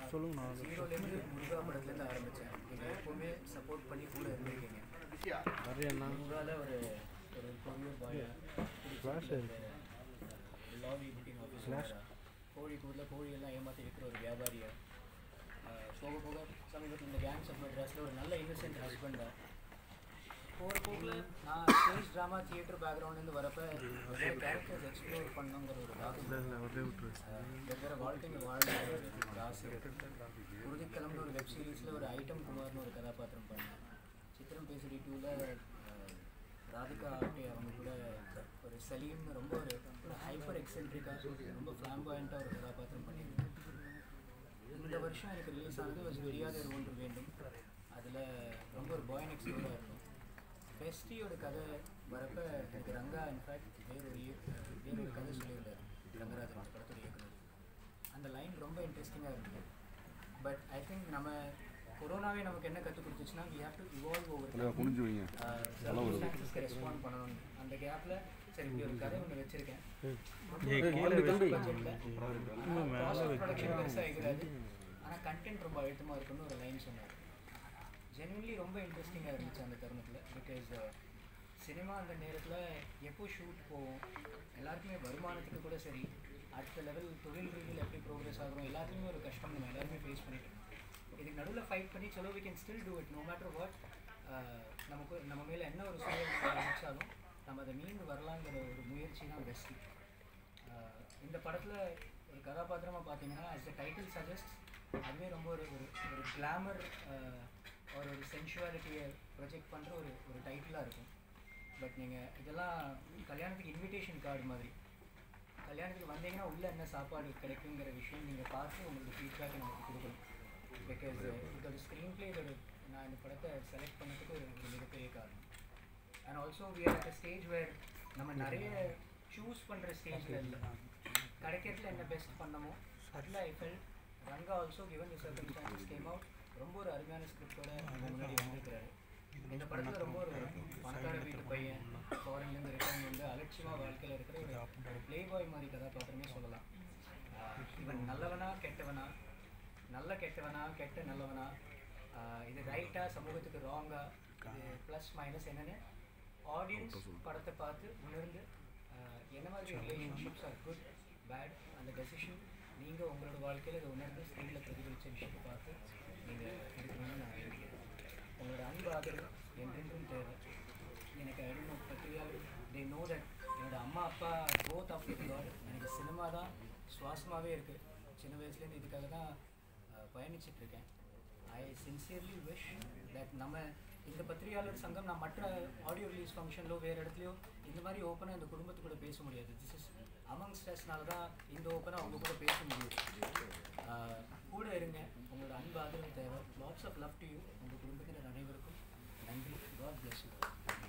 சொல்லுங்கண்ணா ஜீரோலேருந்து முருகா படத்துலேருந்து ஆரம்பித்தேன் நீங்கள் எப்போவுமே சப்போர்ட் பண்ணி கூட இருந்திருக்கீங்க நிறையண்ணா முருகால ஒரு ஒரு கொரியர் பாய் Flash இருக்கு. லாபி புக்கிங் ஆஃபீஸர் கோழிக்கூரில் கோழியெல்லாம் ஏமாற்றி இருக்கிற ஒரு வியாபாரியை ஆஹ் போக போக சமீபத்தில் இந்த கேங்ஸ் ஆஃப் மெட்ராஸில் ஒரு நல்ல இன்னசென்ட் ஹஸ்பண்டாக போகிற போக்கில் நான் ஸ்டேஜ் ட்ராமா தியேட்டர் பேக்ரவுண்ட்லேருந்து வரப்போ நிறைய கேரக்டர்ஸ் எக்ஸ்ப்ளோர் பண்ணணுங்கிற ஒரு ஆசை ஒரே விட்டுரு ஆஹ் வெவ்வேறு வாழ்க்கையில் வாழ்ந்த ஒரு ஆசை உறுதிக்கிழமை ஒரு வெப் சீரிஸில் ஒரு ஐட்டம் குமார்னு ஒரு கதாபாத்திரம் பண்ணேன் சித்திரம் பேசுடி டூவில் ராதிகா ஆப்டே அவங்க கூட ஒரு சலீம்னு ரொம்ப ஒரு ஒரு ஹைப்பர் எக்ஸென்ட்ரிக்காக ரொம்ப ஃப்ளாம்பாயண்ட்டாக ஒரு கதாபாத்திரம் பண்ணியிருந்தேன் இந்த வருஷம் எனக்கு ரிலீஸ் ஆனது ஒரு தெரியாத ஒரு ஒன்று வேண்டும் அதில் ரொம்ப ஒரு பாய் நெக்ஸ்ட் டோராக இருக்கும் பெஸ்டியோட கதை வரப்ப எனக்கு ரங்கா இன்ஃபேக்ட் வேற ஒரு இய- வேற ஒரு கதை சொல்லியிருந்தார் ரங்கராஜன் அந்த படத்தோட இயக்குனர் அந்த லைன் ரொம்ப இன்ட்ரெஸ்டிங்காக இருந்தது பட் ஐ திங்க் நம்ம கொரோனாவே நமக்கு என்ன கற்றுக் கொடுத்துச்சுன்னா we have to evolve over குனிஞ்சு வைங்க சர்வீஸ்க்கு ரெஸ்பாண்ட் பண்ணணும் அந்த கேப்பில் சரி இப்படி ஒரு கதை ஒன்று வச்சுருக்கேன் ப்ரொடக்ஷன் பெருசாக இருக்கிறாது ஆனால் கண்டென்ட் ரொம்ப அழுத்தமாக இருக்குன்னு ஒரு லைன் சொன்னார் ஜென்வன்லி ரொம்ப இன்ட்ரெஸ்டிங்காக இருந்துச்சு அந்த தருணத்தில் பிகாஸ் சினிமா அந்த நேரத்தில் எப்போ ஷூட் போவோம் எல்லாருக்குமே வருமானத்துக்கு கூட சரி அடுத்த லெவல் தொழில் ரீதியில் எப்படி ப்ரோக்ரஸ் ஆகிறோம் எல்லாத்துக்குமே ஒரு கஷ்டம் நம்ம எல்லாருமே ஃபேஸ் பண்ணிட்டு இருக்கோம் இதுக்கு நடுவில் ஃபைட் பண்ணி சலோ we can still do it no matter what நமக்கு நம்ம மேலே என்ன ஒரு சூழல் நினைச்சாலும் நம்ம அதை மீண்டு வரலாங்கிற ஒரு முயற்சி தான் பெஸ்ட்டு ஆஹ் இந்த படத்தில் ஒரு கதாபாத்திரமாக பார்த்தீங்கன்னா as the டைட்டில் சஜஸ்ட் அதுவே ரொம்ப ஒரு ஒரு ஒரு கிளாமர் ஒரு ஒரு சென்சுவாலிட்டியை ப்ரொஜெக்ட் பண்ணுற ஒரு ஒரு டைட்டிலாக இருக்கும் பட் நீங்கள் இதெல்லாம் கல்யாணத்துக்கு இன்விடேஷன் கார்டு மாதிரி கல்யாணத்துக்கு வந்தீங்கன்னா உள்ளே என்ன சாப்பாடு கிடைக்குங்கிற விஷயம் நீங்கள் பார்த்து உங்களுக்கு ஃபீட்பேக் நமக்கு கொடுக்கணும் பிகாஸ் இதோட ஸ்க்ரீன் பிளே இதோட நான் இந்த படத்தை செலக்ட் பண்ணதுக்கு ஒரு ஒரு மிகப்பெரிய காரணம் and also we are at stage where நம்ம நிறைய சூஸ் பண்ணுற ஸ்டேஜில் இல்லை கிடைக்கிறதுல என்ன பெஸ்ட் பண்ணமோ அதில் I feel Ranga also given the circumstances came out ரொம்ப ஒரு அருமையான ஸ்கிரிப்டோட நம்ம முன்னாடி வந்திருக்கிறாரு இந்த படத்தில் ரொம்ப ஒரு பணக்கார வீட்டு பையன் ஃபாரின்லேருந்து இருக்கவங்க வந்து அலட்சியமாக வாழ்க்கையில் இருக்கிற ஒரு ஒரு ப்ளே பாய் மாதிரி கதாபாத்திரமே சொல்லலாம் ஆஹ் இவன் நல்லவனா கெட்டவனா நல்ல கெட்டவனா கெட்ட நல்லவனா ஆஹ் இது ரைட்டா சமூகத்துக்கு ராங்கா இது ப்ளஸ் மைனஸ் என்னன்னு ஆடியன்ஸ் படத்தை பார்த்து உணர்ந்து ஆஹ் என்ன மாதிரி ரிலேஷன்ஷிப்ஸ் ஆர் குட் பேட் அந்த டெசிஷன் நீங்கள் உங்களோட வாழ்க்கையில் இதை உணர்ந்து ஸ்க்ரீனில் பிரதிபலித்த விஷயத்தை பார்த்து நீங்கள் எடுக்கணும்னு நான் வேண்டிக்கிறேன் உங்களோட அன்பு ஆதரவு என்றென்றும் தேவை எனக்கு ஐடோ பத்திரிகையாளர் தே நோ தட் என்னோட அம்மா அப்பா போத் ஆஃப் தி காட் எனக்கு சினிமா தான் சுவாசமாகவே இருக்குது சின்ன வயசுலேருந்து இதுக்காக தான் அஹ், பயணிச்சிட்டு இருக்கேன் ஐ சின்சியர்லி விஷ் தட் நம்ம இந்த பத்திரிகையாளர் சங்கம் நான் மற்ற ஆடியோ ரிலீஸ் ஃபங்க்ஷன்லோ வேறு இடத்துலையோ இந்த மாதிரி ஓப்பனாக இந்த குடும்பத்து கூட பேச முடியாது திஸ் இஸ் அமங் ஸ்ட்ரெஸ்னால தான் இந்த ஓப்பனாக அவங்க கூட பேச முடியும் ஆஹ், கூட இருங்க உங்களோட அன்பு ஆதரவு தேவை lots of love to you உங்கள் குடும்பத்தினர் அனைவருக்கும் நன்றி god bless you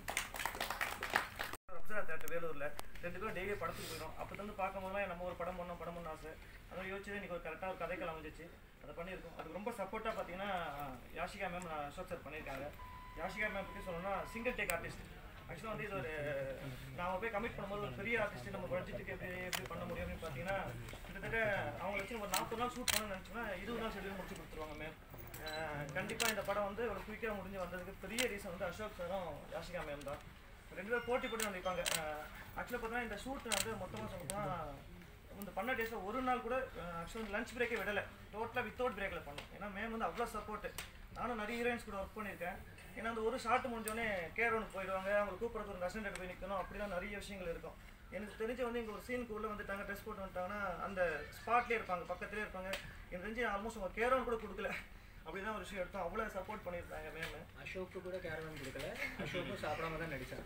Apsara theatre வேலூரில் ரெண்டு பேரும் டெய்லி படத்துக்கு போயிடும் அப்போ வந்து பார்க்கும்போதுலாம் நம்ம ஒரு படம் பண்ணோம் படம் பண்ண ஆசை அதை யோசிச்சு இன்னைக்கு ஒரு கரெக்டாக ஒரு கதைக்கள் அமைஞ்சிச்சு அதை பண்ணியிருக்கோம் அதுக்கு ரொம்ப சப்போர்ட்டாக பார்த்தீங்கன்னா யாஷிகா மேம் நான் அசோக் சார் பண்ணியிருக்காங்க யாஷிகா மேம் பற்றி சொல்லணும்னா சிங்கிள் டேக் ஆர்டிஸ்ட் ஆக்சுவலாக வந்து இது ஒரு நாம போய் கமிட் பண்ணும்போது ஒரு பெரிய ஆர்டிஸ்ட் நம்ம பட்ஜெட்டுக்கு எப்படி எப்படி பண்ண முடியும் அப்படின்னு பார்த்தீங்கன்னா கிட்டத்தட்ட அவங்க வச்சு ஒரு நாற்பது நாள் ஷூட் பண்ணணும்னு நினச்சோம்னா இருபது நாள் ஷெடியூல் முடிச்சு கொடுத்துருவாங்க மேம் கண்டிப்பாக இந்த படம் வந்து ஒரு குயிக்காக முடிஞ்சு வந்ததுக்கு பெரிய ரீசன் வந்து அசோக் சாரும் யாஷிகா மேம் தான் ரெண்டு பேரும் போட்டி போட்டு நினைப்பாங்க ஆக்சுவலாக பார்த்தீங்கன்னா இந்த ஷூட் வந்து மொத்தமாக சொல்லணும்னா இந்த பண்ண டேஸில் ஒரு நாள் கூட ஆக்சுவலாக லஞ்ச் பிரேக்கே விடலை டோட்டலாக வித்தவுட் பிரேக்கில் பண்ணோம் ஏன்னா மேம் வந்து அவ்வளோ சப்போர்ட் நானும் நிறைய ஹீரோயின்ஸ் கூட ஒர்க் பண்ணியிருக்கேன் ஏன்னா அந்த ஒரு ஷாட் முடிஞ்சோடனே கேர் ஒன்று போயிடுவாங்க அவங்க கூப்பிட்றது ஒரு அசண்டட் போய் நிற்கணும் அப்படிலாம் நிறைய விஷயங்கள் இருக்கும் எனக்கு தெரிஞ்ச வந்து இங்கே ஒரு சீனுக்கு உள்ளே வந்துட்டாங்க ட்ரெஸ் போட்டு வந்துட்டாங்கன்னா அந்த ஸ்பாட்லேயே இருப்பாங்க பக்கத்துலேயே இருப்பாங்க எனக்கு தெரிஞ்சு ஆல்மோஸ்ட் அவங்க கேர் ஒன்று கூட கொடுக்கல அப்படி தான் ஒரு விஷயம் எடுத்தோம் அவ்வளோ சப்போர்ட் பண்ணியிருக்காங்க மேம் அசோக்கு கூட கேரவன் கொடுக்கல அசோக்கும் சாப்பிடாம தான் நடிச்சான்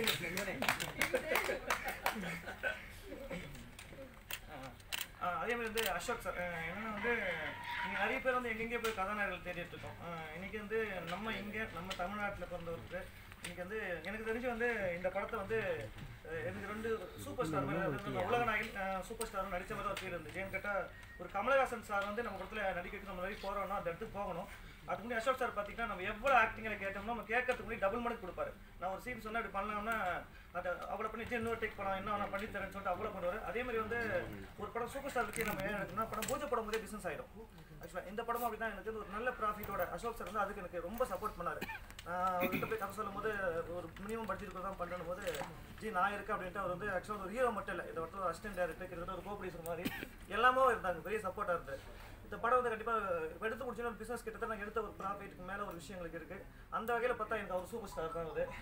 ஆஹ் அதே மாதிரி வந்து அசோக் சார் ஆஹ் என்னன்னா வந்து இங்கே நிறைய பேர் வந்து எங்கெங்கே போய் கதாநாயகர்கள் தேடிட்டு இருக்கோம் ஆஹ் இன்னைக்கு வந்து நம்ம இங்கே நம்ம தமிழ்நாட்டில் பிறந்தவருக்கு இன்னைக்கு வந்து எனக்கு தெரிஞ்சு வந்து இந்த படத்தை வந்து அஹ் எனக்கு ரெண்டு சூப்பர் ஸ்டார் மாதிரி அதாவது உலக நாயகன் சூப்பர் ஸ்டார் நடிச்ச மாதிரி ஒரு ஃபீல் இருந்துச்சு ஏன்னு கேட்டால் ஒரு கமலஹாசன் சார் வந்து நம்ம படத்தில் நடிக்கிறதுக்கு நம்ம நிறைய போகிறோம்னா அந்த இடத்துக்கு போகணும் அதுக்கு முன்னாடி அசோக் சார் பார்த்தீங்கன்னா நம்ம எவ்வளோ ஆக்டிங்கில் கேட்டோம்னா நம்ம கேட்கறதுக்கு முன்னாடி டபுள் மடங்கு கொடுப்பாரு நான் ஒரு சீன் சொன்னா இப்படி பண்ணலாம்னா அதை அவ்வளோ பண்ணி "சரி, இன்னொரு டேக் பண்ணலாம் என்ன நான் பண்ணி தரேன்னு சொல்லிட்டு அவ்வளோ பண்ணுவார் அதே மாதிரி வந்து ஒரு படம் சூப்பர் ஸ்டார் விக்கி நம்ம ஏன் எடுக்கணும்னா படம் பூஜை படம் போதே பிசினஸ் ஆயிடும் ஆக்சுவலாக இந்த படமும் அப்படி தான் எனக்கு வந்து ஒரு நல்ல ப்ராஃபிட்டோட அசோக் சார் வந்து அதுக்கு எனக்கு ரொம்ப சப்போர்ட் பண்ணாரு நான் அவர்கிட்ட போய் கதை சொல்லும் போது ஒரு மினிமம் பட்ஜெட் தான் பண்ணும் போது ஜி நான் இருக்கேன் அப்படின்ட்டு அவர் வந்து ஆக்சுவலாக ஒரு ஹீரோ மட்டும் இல்லை இதை மட்டும் அசிஸ்டன்ட் டேரக்டர் கிட்டத்தட்ட ஒரு கோ ப்ரொடியூசர் மாதிரி எல்லாமே இருந்தாங்க பெரிய சப்போர்ட்டாக இருந்தது இந்த படம் வந்து கண்டிப்பாக எடுத்து முடிச்சுன்னா ஒரு பிஸ்னஸ் கிட்டத்தட்ட நாங்கள் எடுத்த ஒரு ப்ராஃபிட்டுக்கு மேலே ஒரு விஷயங்களுக்கு இருக்கு அந்த வகையில் பார்த்தா எனக்கு அவர் சூப்பர் ஸ்டார் தான் அது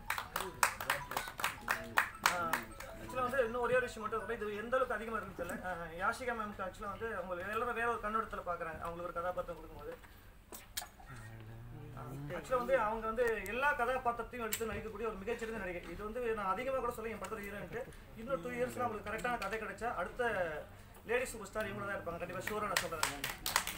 ஆக்சுவலாக வந்து இன்னும் ஒரே ஒரு விஷயம் மட்டும் இருக்கு. இது எந்த அளவுக்கு அதிகமாக இருக்குன்னு தெரியல ஆஹ் யாஷிகா மேம்க்கு ஆக்சுவலாக வந்து அவங்க எல்லாரும் வேற ஒரு கண்ணோட்டத்தில் பார்க்குறாங்க அவங்களுக்கு ஒரு கதாபாத்திரம் கொடுக்கும்போது ஆக்சுவலாக வந்து அவங்க வந்து எல்லா கதாபாத்திரத்தையும் எடுத்து நடிக்கக்கூடிய ஒரு மிகச்சிறந்த நடிகை இது வந்து நான் அதிகமாக கூட சொல்ல என் படத்தில் ஹீரோன்ட்டு இன்னும் டூ இயர்ஸ்ல அவங்களுக்கு கரெக்டான கதை கிடைச்சா அடுத்த லேடி சூப்பர் ஸ்டார் இவங்க தான் இருப்பாங்க கண்டிப்பாக ஷூராக நான் சொல்கிறேன்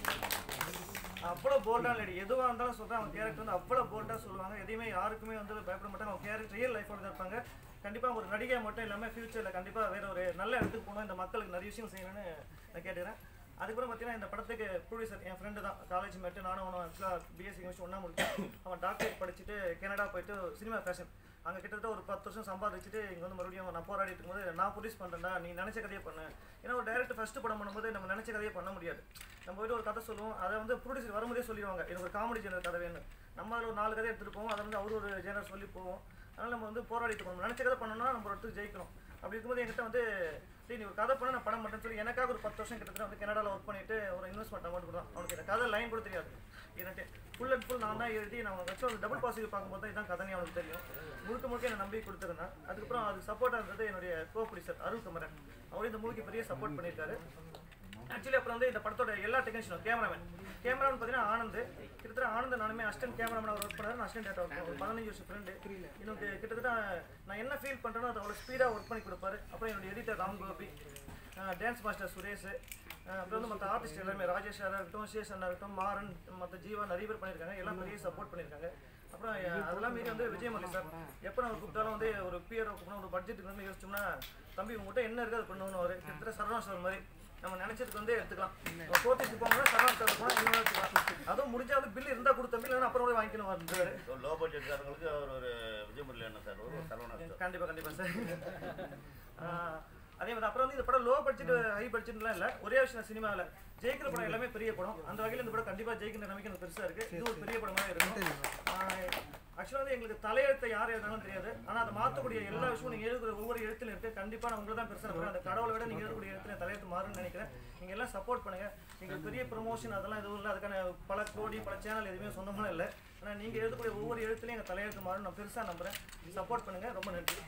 அவ்வளோ போல்டான லேடி எதுவாக இருந்தாலும் சொல்கிறேன் அவங்க கேரக்டர் வந்து அவ்வளோ போல்டாக சொல்லுவாங்க எதையுமே யாருக்குமே வந்து பயப்பட மாட்டாங்க அவங்க கேரக்டர் ரியல் லைஃபோட தான் இருப்பாங்க கண்டிப்பாக ஒரு நடிகை மட்டும் இல்லாமல் ஃபியூச்சரில் கண்டிப்பாக வேற ஒரு நல்ல இடத்துக்கு போகணும் இந்த மக்களுக்கு நிறைய விஷயம் செய்யணும்னு நான் கேட்டுக்கிறேன் அதுக்கப்புறம் பார்த்தீங்கன்னா இந்த படத்துக்கு ப்ரொடியூசர் என் ஃப்ரெண்டு தான் காலேஜ் மேட்டு நானும் அவனும் ஆக்சுவலாக பிஎஸ்சி கமிஷன் ஒன்றா முடிச்சோம் அவன் டாக்டரேட் படிச்சுட்டு கனடா போயிட்டு சினிமா ஃபேஷன் அங்கே கிட்டத்தட்ட ஒரு பத்து வருஷம் சம்பாதிச்சுட்டு இங்கே வந்து மறுபடியும் நான் போராடிட்டு இருக்கும்போது நான் ப்ரொடியூஸ் பண்ணுறேன்டா நீ நினச்ச கதையை பண்ணு ஏன்னா ஒரு டேரக்டர் ஃபஸ்ட்டு படம் பண்ணும்போது நம்ம நினச்ச கதையை பண்ண முடியாது நம்ம போயிட்டு ஒரு கதை சொல்லுவோம் அதை வந்து ப்ரொடியூசர் வரும்போதே சொல்லிடுவாங்க எனக்கு ஒரு காமெடி ஜெனர் கதை வேணும் நம்ம அதில் ஒரு நாலு கதை எடுத்துகிட்டு போவோம் அதை வந்து அவரு ஒரு ஜெனர் சொல்லி போவோம் அதனால் நம்ம வந்து போராடிட்டு போகணும் நினச்ச கதை பண்ணோம்னா நம்ம ஒரு இடத்துக்கு ஜெயிக்கணும் அப்படி இருக்கும்போது என்கிட்ட வந்து டேய் நீ ஒரு கதை பண்ண நான் படம் பண்ணுறேன்னு சொல்லி எனக்காக ஒரு பத்து வருஷம் கிட்டத்தட்ட வந்து கனடாவில் ஒர்க் பண்ணிட்டு ஒரு இன்வெஸ்ட்மெண்ட் அமௌண்ட் கொடுத்தான் அவனுக்கு இந்த கதை லைன் கூட தெரியாது எனக்கு ஃபுல் அண்ட் ஃபுல் நான் தான் எழுதி நான் வச்சு ஒரு டபுள் பாசிட்டிவ் பார்க்கும்போது தான் இதான் கதை அவனுக்கு தெரியும் முழுக்க முழுக்க என்னை நம்பி கொடுத்துருந்தேன் அதுக்கப்புறம் அதுக்கு சப்போர்ட்டாக இருந்தது என்னுடைய கோ ப்ரொடியூசர் அருள் குமரன் அவர் இந்த மூவிக்கு பெரிய சப்போர்ட் பண்ணியிருக்காரு ஆக்சுவலி அப்புறம் வந்து இந்த படத்தோட எல்லா டெக்னீஷியனும் கேமராமேன் கேமராமேன் பார்த்தீங்கன்னா ஆனந்த் கிட்டத்தட்ட ஆனந்த் நானுமே அசிஸ்டன்ட் கேமராமேன் அவர் ஒர்க் பண்ணாரு நான் அசிஸ்டன்ட் டேட்டா ஒர்க் ஒரு பதினஞ்சு வருஷம் ஃப்ரெண்டு இன்னும் கி- கிட்டத்தட்ட நான் என்ன ஃபீல் பண்ணுறேனோ அதை அவ்வளோ ஸ்பீடாக ஒர்க் பண்ணி கொடுப்பாரு அப்புறம் என்னுடைய editor Ram Gopi dance master Suresh அஹ் அப்புறம் வந்து மற்ற ஆர்டிஸ்ட் எல்லாருமே ராஜேஷ் அண்ணா இருக்கட்டும் சேஷ் அண்ணா இருக்கட்டும் மாறன் மற்ற ஜீவா நிறைய பேர் பண்ணியிருக்காங்க எல்லாம் பெரிய சப்போர்ட் பண்ணியிருக்காங்க அப்புறம் அஹ், அதெல்லாம் மீறி வந்து விஜயமல்லி சார் எப்போ நம்ம கூப்பிட்டாலும் வந்து ஒரு பியர் கூப்பிடணும் ஒரு பட்ஜெட்டுக்கு வந்து யோசிச்சோம்னா தம்பி உங்கள்கிட்ட என்ன இருக்குது அது பண்ணணும் ஒரு கிட்டத்தட்ட சரவணா சார் மாதிரி நம்ம நினைச்சதுக்கு வந்து எடுத்துக்கலாம் நம்ம கோர்ட்டுக்கு போகணும்னா சரவணா சார் போனால் இன்னும் எடுத்துக்கலாம் அதுவும் முடிஞ்சா வந்து பில் இருந்தால் கொடுத்த பில் இல்லைன்னா அப்புறம் கூட வாங்கிக்கணும் வந்துருவாரு ஸோ லோ பட்ஜெட்காரங்களுக்கு அவர் ஒரு விஜயமுரளி அண்ணன் சார் ஒரு சரவணா சார் கண்டிப்பா கண்டிப்பா சார் ஆஹ் அதே மாதிரி அப்புறம் வந்து இந்த படம் லோ பட்ஜெட் ஹை பட்ஜெட்லாம் இல்ல ஒரே விஷயம் சினிமாவில் ஜெயிக்கிற படம் எல்லாமே பெரிய படம் அந்த வகையில் இந்த படம் கண்டிப்பா ஜெயிக்கிற நம்பிக்கை எனக்கு பெருசா இருக்கு இது ஒரு பெரிய படமா இருக்கும் ஆக்சுவலாக வந்து எங்களுக்கு தலையெழுத்தை யார் எழுதாலும் தெரியாது ஆனா அதை மாற்றக்கூடிய எல்லா விஷயமும் நீங்க எழுதுகிற ஒவ்வொரு எழுத்துல இருக்கு கண்டிப்பா நான் உங்களை தான் பெருசா நம்புறேன் அந்த கடவுளை விட நீங்க எழுதக்கூடிய எழுத்துல தலையெழுத்து மாறும்னு நினைக்கிறேன் நீங்க எல்லாம் சப்போர்ட் பண்ணுங்க நீங்க பெரிய ப்ரொமோஷன் அதெல்லாம் எதுவும் இல்லை அதுக்கான பல கோடி பல சேனல் எதுவுமே சொந்தமான இல்லை ஆனா நீங்க எழுதக்கூடிய ஒவ்வொரு எழுத்துலையும் எங்க தலையெழுத்து மாறும் நான் பெருசா நம்புறேன் சப்போர்ட் பண்ணுங்க ரொம்ப நன்றி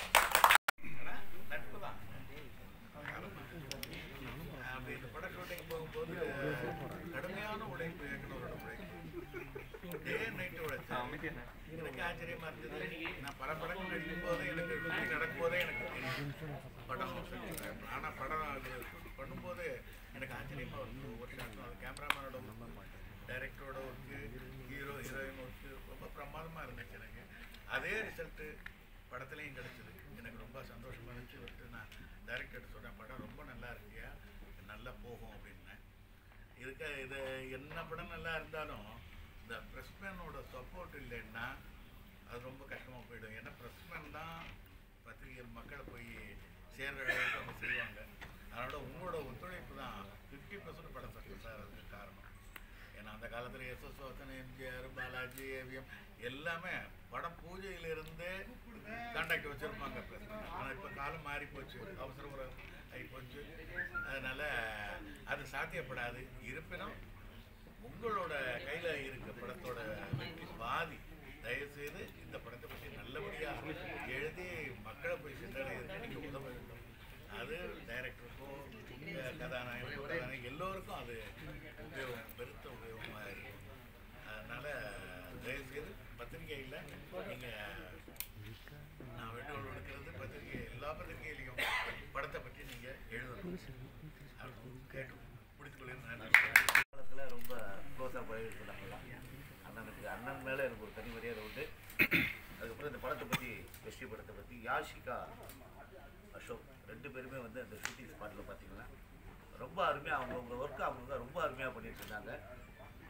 நட்பு தான் அப்படி இந்த படம் ஷூட்டிங் போகும்போது கடுமையான உழைப்பு இயக்குனரோட உழைப்பு டே நைட்டு உழைச்சேன் எனக்கு ஆச்சரியமா இருந்தது நான் பல படங்கள் நடிக்கும் போது எனக்கு ஷூட்டிங் நடக்கும் போதே எனக்கு தெரியும் படம் ஆனால் படம் அது ஷூட் பண்ணும்போது எனக்கு ஆச்சரியமா இருக்கும் ஒவ்வொரு ஷாட்டும் அது கேமராமேனோட ஒர்க்கு டைரக்டரோட ஒர்க்கு ஹீரோ ஹீரோயின் ஒர்க்கு ரொம்ப பிரமாதமாக இருந்துச்சு எனக்கு அதே ரிசல்ட்டு படத்துலையும் கிடைச்சது எனக்கு ரொம்ப சந்தோஷமா இருந்துச்சு வந்து நான் டைரக்டர் சொன்னேன் படம் ரொம்ப நல்லா இருக்கியா நல்லா போகும் அப்படின்னேன் இருக்க இது என்ன படம் நல்லா இருந்தாலும் இந்த ப்ரெஸ்மேனோட சப்போர்ட் இல்லைன்னா அது ரொம்ப கஷ்டமாக போயிடும் ஏன்னா ப்ரெஸ்மேன் தான் பத்திரிகை மக்களை போய் சேர்ற அளவுக்கு அவங்க செய்வாங்க அதனோட உங்களோட ஒத்துழைப்பு தான் ஃபிஃப்டி பர்சன்ட் படம் சக்ஸஸ் ஆகிறதுக்கு காரணம் ஏன்னா அந்த காலத்தில் SS Vasan MGR Balaji AVM எல்லாமே படம் பூஜையிலிருந்தே கான்டாக்ட் வச்சுருப்பாங்க ஆனால் இப்போ காலம் மாறி போச்சு அவசர ஒரு ஆகி போச்சு அதனால் அது சாத்தியப்படாது இருப்பினும் உங்களோட கையில் இருக்க படத்தோட வெற்றி பாதி தயவுசெய்து இந்த படத்தை பற்றி நல்லபடியாக எழுதி மக்களை போய் சென்றடைகிறதுக்கு நீங்கள் உதவ வேண்டும் அது டைரக்டருக்கோ கதாநாயகனுக்கோ கதாநாயகி எல்லோருக்கும் அது உபயோகம் பெருத்த உபயோகமாக இருக்கும் அதனால் தயவுசெய்து பத்திரிகையில் நீங்கள் நான் வேண்டுகோள் விடுக்கிறது பத்திரிகை எல்லா பத்திரிகையிலையும் படத்தை பற்றி நீங்கள் எழுதணும் அப்படின்னு கேட்டு முடித்துக்கொள்கிறேன் நன்றி காலத்தில் ரொம்ப க்ளோஸாக பழகிட்டு இருந்தாங்களாம் அண்ணனுக்கு அண்ணன் மேலே எனக்கு ஒரு தனி மரியாதை உண்டு அதுக்கப்புறம் இந்த படத்தை பற்றி வெற்றி படத்தை பற்றி யாஷிகா அசோக் ரெண்டு பேருமே வந்து அந்த ஷூட்டிங் ஸ்பாட்டில் பார்த்தீங்கன்னா ரொம்ப அருமையாக அவங்கவுங்க ஒர்க்கு அவங்க ரொம்ப அருமையாக பண்ணிட்டு இருந்தாங்க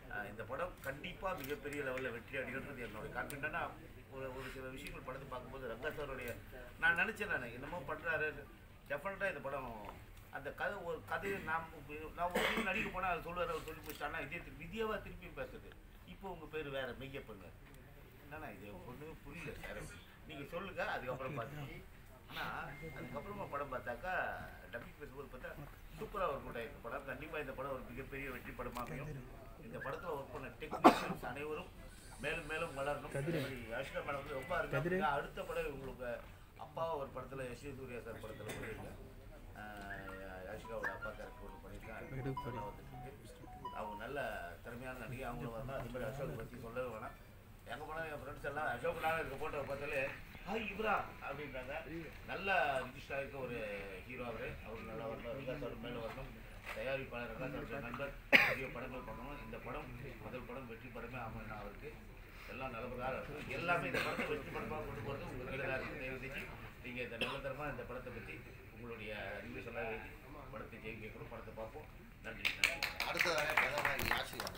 அஹ் இந்த படம் கண்டிப்பாக மிகப்பெரிய லெவலில் வெற்றி அடைகிறது என்னோட கான்ஃபிடென்ட்டாக ஒரு ஒரு சில விஷயங்கள் படத்தை பார்க்கும்போது ரங்கா சாருடைய நான் நினச்சேன் நான் என்னமோ பண்ணுறாரு டெஃபினட்டாக இந்த படம் அந்த கதை ஒரு கதையை நாம் நான் ஒரு scene நடிக்க போனால் அவர் சொல்லுவார் அவர் சொல்லி போச்சுட்டானா இதே திருப்பி வித்யாவா திருப்பி பேசுது இப்போ உங்கள் பேர் வேறு மெய்யப்பங்க என்னண்ணா இது ஒன்றுமே புரியல சார் நீங்கள் சொல்லுங்கள் அதுக்கப்புறம் பார்த்து ஆனால் அதுக்கப்புறமா படம் பார்த்தாக்கா டப்பிங் பேசும்போது பார்த்தா சூப்பராக ஒர்க் அவுட் ஆயிருக்கு படம் கண்டிப்பாக இந்த படம் ஒரு மிகப்பெரிய வெற்றி படமாக அமையும் இந்த படத்தில் ஒர்க் பண்ண டெக்னீஷியன்ஸ் அனைவரும் மேலும் மேலும் வளரணும் அஷ்கா மேடம் வந்து ரொம்ப அருமையாக அடுத்த படம் உங்களுக்கு அப்பாவை ஒரு படத்தில் யஷ்வி சூர்யா சார் படத்தில் பண்ணியிருக்கேன் யாஷிகாவோட அப்பா கேரக்டர் ஒன்று பண்ணியிருக்கேன் நல்லா வந்துட்டு அவங்க நல்ல திறமையான நடிகை அவங்களும் வரணும் அதே மாதிரி அசோக் பற்றி சொல்லவே வேணாம் எங்கே போனால் என் ஃப்ரெண்ட்ஸ் எல்லாம் அசோக் நாள் இருக்க போட்டோ பார்த்தாலே ஹாய் இவரா அப்படின்றாங்க நல்ல ரிஜிஸ்டர் இருக்க ஒரு ஹீரோ அவர் அவர் நல்லா வரணும் ரங்காசார் மேலே வரணும் தயாரிப்பாளர் ரங்காசார் நண்பர் நிறைய படங்கள் பண்ணணும் இந்த படம் முதல் படம் வெற்றி படமே அமையணும் அவருக்கு எல்லாம் நல்லபடியாக இருக்கும் எல்லாமே இந்த படத்தை வெற்றி படமாக கொண்டு போகிறது உங்கள் கையில் தான் இருக்குது தயவு செஞ்சு நீங்கள் இந்த நல்லதரமாக இந்த படத்தை பற்றி உங்களுடைய ரிவ்யூஸ் எல்லாம் எழுதி படத்தை ஜெயிக்க கேட்கணும் படத்தை பார்ப்போம் நன்றி நன்றி அடுத்ததாக கதாநாயகி யாஷிகா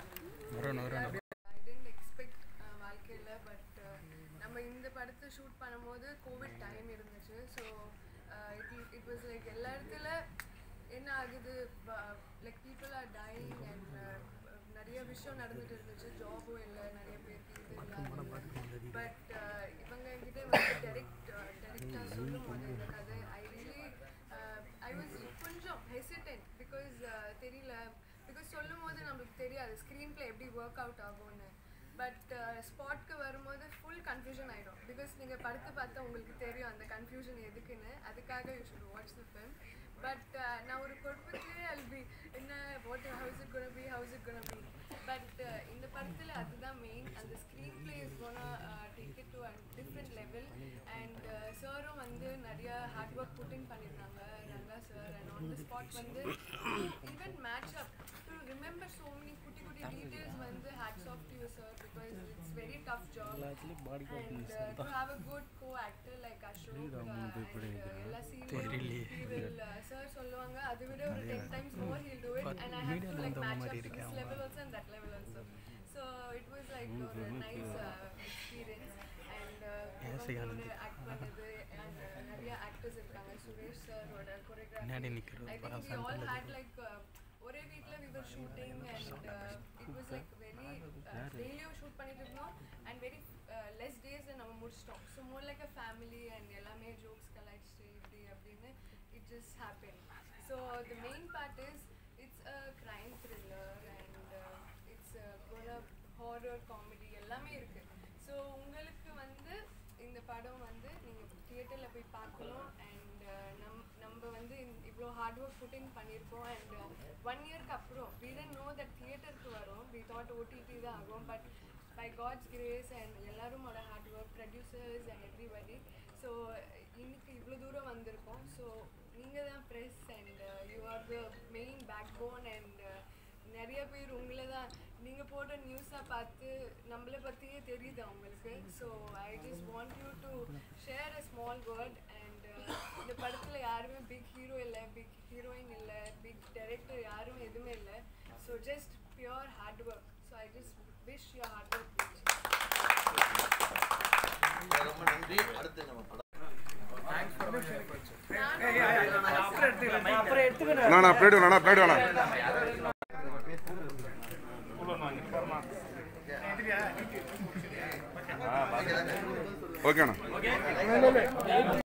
ஐ டென்ட் எக்ஸ்பெக்ட் வாழ்க்கையில் பட் நம்ம இந்த படத்தை ஷூட் பண்ணும்போது கோவிட் டைம் இருந்துச்சு so it it was like எல்லா இடத்துல என்ன ஆகுது like people are dying and நிறைய விஷயம் நடந்துட்டு இருந்துச்சு ஜாபும் இல்லை நிறைய பேருக்கு இது இல்லாத பட் இவங்க என்கிட்ட வந்து டெரெக்ட் டெரெக்டாக சொல்லும் போது இந்த கதை ஐ ரியலி ஐ வாஸ் கொஞ்சம் ஹெசிடென்ட் பிகாஸ் தெரியல பிகாஸ் சொல்லும் போது நம்மளுக்கு தெரியாது ஸ்க்ரீன் ப்ளே எப்படி ஒர்க் அவுட் ஆகும்னு பட் ஸ்பாட்க்கு வரும்போது ஃபுல் கன்ஃபியூஷன் ஆகிடும் பிகாஸ் நீங்கள் படத்தை பார்த்தா உங்களுக்கு தெரியும் அந்த கன்ஃபியூஷன் எதுக்குன்னு அதுக்காக you should watch the film but நான் ஒரு குழப்பத்திலே அல்பி என்ன what how's it gonna be how's it gonna be but இந்த படத்தில் அதுதான் மெயின் அந்த screenplay is gonna take it to a different level and சாரும் வந்து நிறைய ஹார்ட் ஒர்க் புட்டிங் பண்ணியிருந்தாங்க Ranga sir and on the spot வந்து even match up to remember so many குட்டி குட்டி டீட்டெயில்ஸ் வந்து hats off to you sir because it's very tough job and uh, to have a good co-actor like Ashok uh, and uh, எல்லா scene he will uh, sir சொல்லுவாங்க அதை விட ஒரு 10 times more he'll do it and I have to like match up this level also and that level also so it was like ஒரு nice uh, experience and இவங்களோட act பண்ணது and uh, நிறைய actors இருக்காங்க சுரேஷ் சாரோட choreography I think we all had like uh, ஒரே வீட்ல we were shooting and uh, it was like very uh, டெய்லியும் shoot பண்ணிட்டு இருந்தோம் அண்ட் வெரி லெஸ் டேஸ் நம்ம முடிச்சிட்டோம் so more like a family and எல்லாமே ஜோக்ஸ் கலாய்ச்சிட்டு இப்படி அப்படின்னு it just happen so the main part is it's a crime thriller and it's horror comedy எல்லாமே இருக்கு ஸோ உங்களுக்கு வந்து இந்த படம் வந்து நீங்கள் தியேட்டரில் போய் பார்க்கணும் அண்ட் நம் நம்ம வந்து இவ்வளோ ஹார்ட் ஒர்க் புட்டிங் பண்ணியிருக்கோம் அண்ட் ஒன் இயர்க்கு அப்புறம் we didn't know that தியேட்டருக்கு வரும் we thought ஓடிடி தான் ஆகும் but by God's grace and எல்லாருமோட hard work producers and everybody so இன்னைக்கு இவ்வளோ தூரம் வந்திருக்கோம் ஸோ நீங்கள் தான் press and you are the main backbone and நிறைய பேர் உங்களை தான் நீங்கள் போடுற நியூஸாக பார்த்து நம்மளை பற்றியே தெரியுது அவங்களுக்கு so I just want you to share a small word and இந்த படத்தில் யாருமே பிக் ஹீரோ இல்லை பிக் ஹீரோயின் இல்லை பிக் டைரக்டர் யாரும் எதுவுமே இல்லை so just pure hard work so I just wish your hard work ரொம்ப நன்றி அடுத்து நம்ம படம் அண்ணா பிளேட் வேணா அண்ணா பிளேட் வேணா ஓகேண்ணா